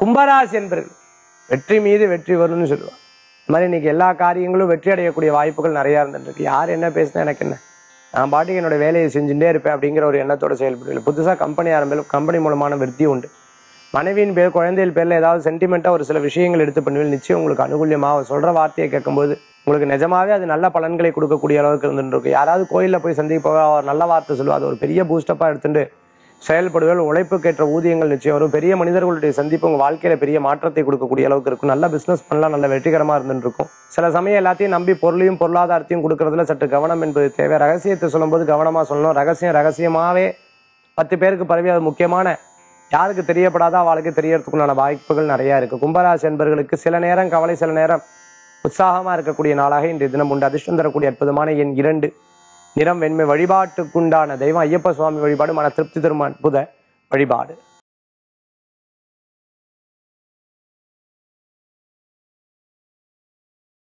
கும்பராசி என்பர்கள் வெற்றி மீது வெற்றி வரும்னு சொல்லுவாங்க இந்த மாதிரி இன்னைக்கு எல்லா காரியங்களும் வெற்றி அடையக்கூடிய வாய்ப்புகள் நிறைய இருந்துருக்கு யார் என்ன பேசினா எனக்கு என்ன நான் பாட்டுக்கு என்னோட வேலையை செஞ்சுட்டே இருப்பேன் அப்படிங்கிற ஒரு எண்ணத்தோட செயல்படுவீங்க புதுசாக கம்பெனி ஆரம்பிக்கும் கம்பெனி மூலமான விருத்தி உண்டு மனைவியின் பேர் குழந்தைகள் பேர்ல ஏதாவது சென்டிமெண்ட்டா ஒரு சில விஷயங்கள் எடுத்து பண்ணுவீங்க நிச்சயம் உங்களுக்கு அனுகூலியமா அவர் சொல்ற வார்த்தையை கேட்கும்போது உங்களுக்கு நிஜமாவே அது நல்ல பலன்களை கொடுக்கக்கூடிய அளவுக்கு இருந்துட்டு இருக்கு யாராவது கோயில்ல போய் சந்திப்பவ அவர் நல்ல வார்த்தை சொல்லுவா அது ஒரு பெரிய பூஸ்டப்பா எடுத்துட்டு செயல்படுவதில் உழைப்புக்கேற்ற ஊதியங்கள் நிச்சயம் வரும் பெரிய மனிதர்களுடைய சந்திப்பு உங்க வாழ்க்கையில பெரிய மாற்றத்தை கொடுக்கக்கூடிய அளவுக்கு இருக்கும் நல்ல பிசினஸ் பண்ணலாம் நல்ல வெற்றிகரமா இருந்துட்டு இருக்கும் சில சமயம் எல்லாத்தையும் நம்பி பொருளையும் பொருளாதாரத்தையும் கொடுக்கறதுல சற்று கவனம் என்பது தேவை ரகசியத்தை சொல்லும்போது கவனமா சொல்லணும் ரகசியம் ரகசியமாவே பத்து பேருக்கு பரவி அது முக்கியமான யாருக்கு தெரியப்படாத அவளுக்கு தெரியறதுக்குண்டான வாய்ப்புகள் நிறைய இருக்கு கும்பராசி என்பவர்களுக்கு சில நேரம் கவலை சில நேரம் உற்சாகமா இருக்கக்கூடிய நாளாக இன்றைய தினம் உண்டு அதிர்ஷ்டம் தரக்கூடிய அற்புதமான எண் இரண்டு நிறம் வெண்மை வழிபாட்டுக்குண்டான தெய்வம் ஐயப்ப சுவாமி வழிபாடு மன திருப்தி தரும் அற்புத வழிபாடு